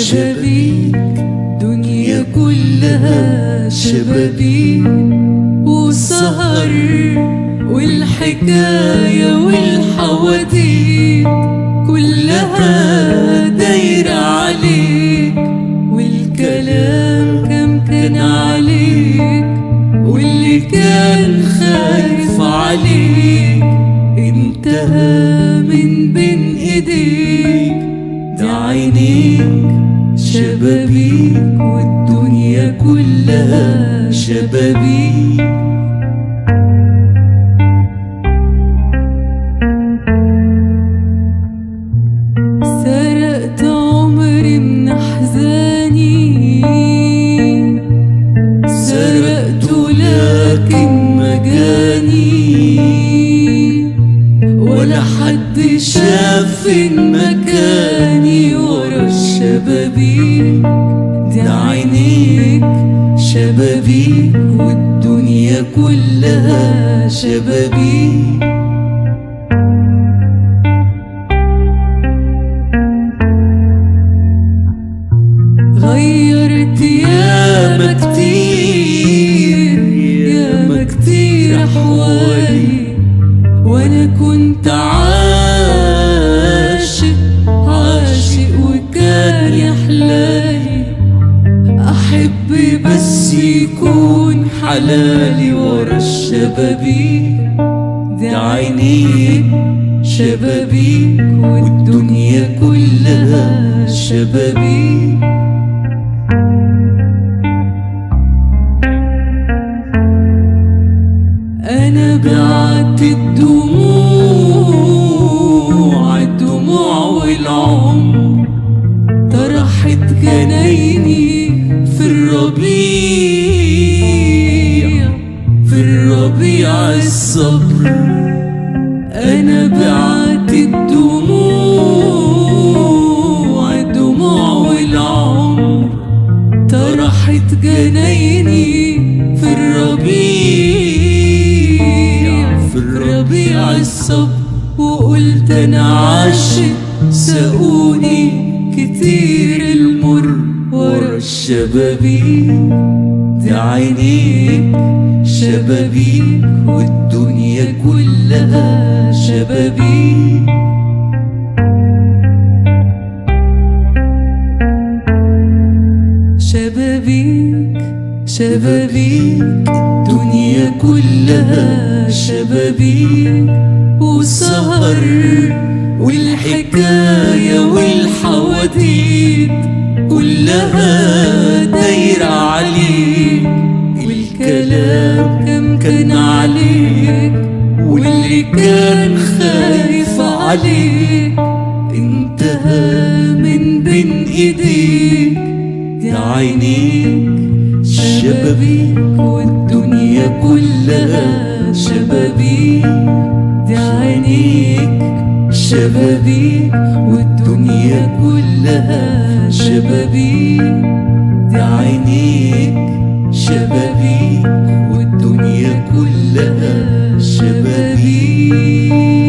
شبابيك دنيا كلها شبابيك والسهر والحكاية والحواديت كلها دايرة عليك والكلام كم كان عليك واللي كان خايف عليك انتهى من بين ايديك ده عينيك شبابيك والدنيا كلها شبابيك سرقت عمري من احزاني سرقت لكن ما جاني ولا حد شاف فين مكاني ورا الشبابيك ده عينيك شبابيك والدنيا كلها شبابيك غيرت ياما كتير ياما كتير أحوالي وأنا كنت عاشق عاشق وكان يحلالي أحب بس يكون حلالي ورا الشبابيك ده عينيك شبابيك والدنيا كلها شبابيك أنا بعت الدموع الدموع والعمر طرحت جنايني في الربيع في الربيع الصبر أنا بعت الدموع الدموع والعمر طرحت جنايني في الربيع في الربيع الصبر وقلت انا عاشق ساقوني كتير المر ورا الشبابيك ده عينيك شبابيك والدنيا كلها شبابيك شبابيك شبابيك الدنيا كلها شبابيك والسهر والحكاية والحواديت كلها دايرة عليك الكلام كم كان عليك واللي كان خايف عليك انتهى من بين ايديك يا عينيك شبابيك والدنيا كلها شبابيك يا عينيك شبابيك والدنيا كلها شبابيك يا عينيك شبابيك والدنيا كلها شبابيك